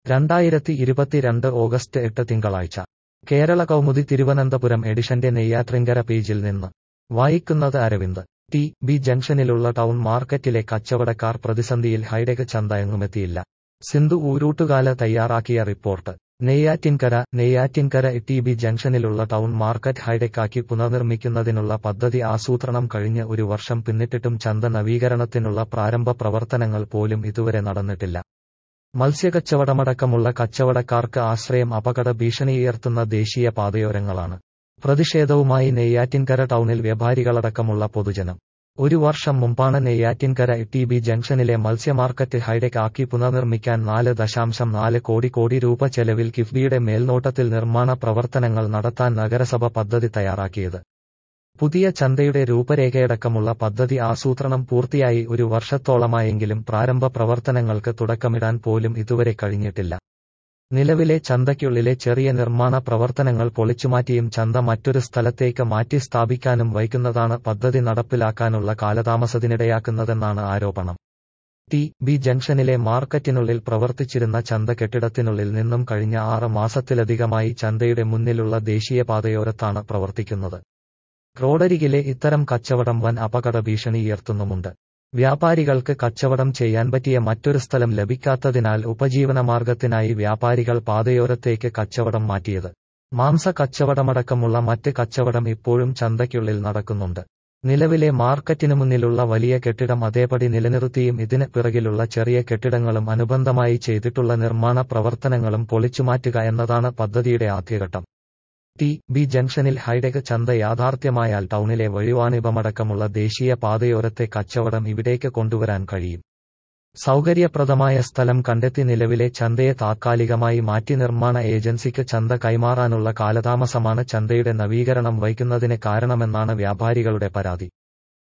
രണ്ടായിരത്തി ഇരുപത്തിരണ്ട് ഓഗസ്റ്റ് എട്ട് തിങ്കളാഴ്ച കേരള കൗമുദി തിരുവനന്തപുരം എഡിഷന്റെ നെയ്യാറ്റിൻകര പേജിൽ നിന്ന് വായിക്കുന്നത് അരവിന്ദ് ടി ബി ജംഗ്ഷനിലുള്ള ടൗൺ മാർക്കറ്റിലെ കച്ചവടക്കാർ പ്രതിസന്ധിയിൽ ഹൈടെക് ചന്ത എങ്ങുമെത്തിയില്ല സിന്ധു ഊരൂട്ടുകാല തയ്യാറാക്കിയ report Neyyattinkara Neyyattinkara T B ജംഗ്ഷനിലുള്ള ടൗൺ മാർക്കറ്റ് ഹൈടെക്കാക്കി പുനർനിർമ്മിക്കുന്നതിനുള്ള പദ്ധതി ആസൂത്രണം കഴിഞ്ഞ് ഒരു വർഷം പിന്നിട്ടിട്ടും ചന്ത നവീകരണത്തിനുള്ള പ്രാരംഭ പ്രവർത്തനങ്ങൾ പോലും ഇതുവരെ നടന്നിട്ടില്ല മത്സ്യക്കച്ചവടമടക്കമുള്ള കച്ചവടക്കാർക്ക് ആശ്രയം അപകട ഭീഷണിയുയർത്തുന്ന ദേശീയ പാതയോരങ്ങളാണ് പ്രതിഷേധവുമായി നെയ്യാറ്റിൻകര ടൗണിൽ വ്യാപാരികളടക്കമുള്ള പൊതുജനം ഒരു വർഷം മുമ്പാണ് നെയ്യാറ്റിൻകര ടി ബി ജംഗ്ഷനിലെ മത്സ്യമാർക്കറ്റ് ഹൈടെക് ആക്കി പുനർനിർമ്മിക്കാൻ നാല് ദശാംശം നാല് കോടി കോടി രൂപ ചെലവിൽ കിഫ്ബിയുടെ മേൽനോട്ടത്തിൽ നിർമ്മാണ പ്രവർത്തനങ്ങൾ നടത്താൻ നഗരസഭ പദ്ധതി തയ്യാറാക്കിയത് പുതിയ ചന്തയുടെ രൂപരേഖയടക്കമുള്ള പദ്ധതി ആസൂത്രണം പൂർത്തിയായി ഒരു വർഷത്തോളമായെങ്കിലും പ്രാരംഭ പ്രവർത്തനങ്ങൾക്ക് തുടക്കമിടാൻ പോലും ഇതുവരെ കഴിഞ്ഞിട്ടില്ല നിലവിലെ ചന്തയ്ക്കുള്ളിലെ ചെറിയ നിർമ്മാണ പ്രവർത്തനങ്ങൾ പൊളിച്ചുമാറ്റിയും ചന്ത മറ്റൊരു സ്ഥലത്തേക്ക് മാറ്റി സ്ഥാപിക്കാനും വൈകുന്നതാണ് പദ്ധതി നടപ്പിലാക്കാനുള്ള കാലതാമസത്തിനിടയാക്കുന്നതെന്നാണ് ആരോപണം ടി ബി ജംഗ്ഷനിലെ മാർക്കറ്റിനുള്ളിൽ പ്രവർത്തിച്ചിരുന്ന ചന്ത കെട്ടിടത്തിനുള്ളിൽ നിന്നും കഴിഞ്ഞ ആറ് മാസത്തിലധികമായി ചന്തയുടെ മുന്നിലുള്ള ദേശീയപാതയോരത്താണ് പ്രവർത്തിക്കുന്നത് റോഡരികിലെ ഇത്തരം കച്ചവടം വൻ അപകട ഭീഷണി ഉയർത്തുന്നുമുണ്ട് വ്യാപാരികൾക്ക് കച്ചവടം ചെയ്യാൻ പറ്റിയ മറ്റൊരു സ്ഥലം ലഭിക്കാത്തതിനാൽ ഉപജീവനമാർഗത്തിനായി വ്യാപാരികൾ പാതയോരത്തേക്ക് കച്ചവടം മാറ്റിയത് മാംസ കച്ചവടമടക്കമുള്ള മറ്റ് കച്ചവടം ഇപ്പോഴും ചന്തയ്ക്കുള്ളിൽ നടക്കുന്നുണ്ട് നിലവിലെ മാർക്കറ്റിനു മുന്നിലുള്ള വലിയ കെട്ടിടം അതേപടി നിലനിർത്തിയും ഇതിന് പിറകിലുള്ള ചെറിയ കെട്ടിടങ്ങളും അനുബന്ധമായി ചെയ്തിട്ടുള്ള നിർമ്മാണ പ്രവർത്തനങ്ങളും പൊളിച്ചുമാറ്റുക എന്നതാണ് പദ്ധതിയുടെ ആദ്യഘട്ടം ടി ബി ജംഗ്ഷനിൽ ഹൈടെക് ചന്ത യാഥാർത്ഥ്യമായാൽ ടൗണിലെ വഴിവാണിഭമടക്കമുള്ള ദേശീയ പാതയോരത്തെ കച്ചവടം ഇവിടേക്ക് കൊണ്ടുവരാൻ കഴിയും സൗകര്യപ്രദമായ സ്ഥലം കണ്ടെത്തി നിലവിലെ ചന്തയെ താത്കാലികമായി മാറ്റി നിർമ്മാണ ഏജൻസിക്ക് ചന്ത കൈമാറാനുള്ള കാലതാമസമാണ് ചന്തയുടെ നവീകരണം വൈകുന്നതിന് കാരണമെന്നാണ് വ്യാപാരികളുടെ പരാതി